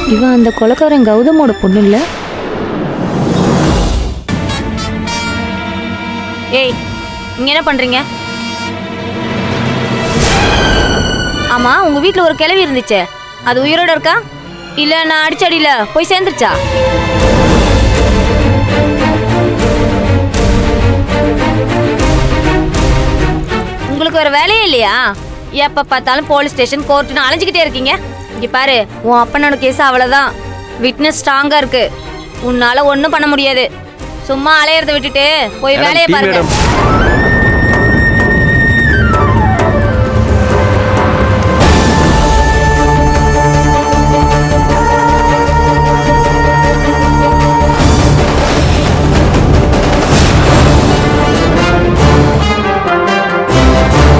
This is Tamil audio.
இவன் அந்த கொலைக்காரன் கௌதமோட பொண்ணு இல்ல ஏய் இங்க என்ன பண்றீங்க ஆமா உங்க வீட்ல ஒரு கிழவி இருந்துச்சே அது உயிரோட இருக்கா இல்ல நான் அடிச்சடியில போய் சேர்ந்துருச்சா உங்களுக்கு ஒரு வேலையே இல்லையா எப்ப பார்த்தாலும் போலீஸ் ஸ்டேஷன் கோர்ட்டுன்னு அலைஞ்சுக்கிட்டே இருக்கீங்க இங்க பாரு உன் அப்பனோட கேஸ் அவ்வளவுதான் விட்னஸ் ஸ்ட்ராங்கா இருக்கு உன்னால ஒண்ணும் பண்ண முடியாது சும்மா அலையறத விட்டுட்டு போய் மேடம், வேலையை டீ பாருங்க மேடம்.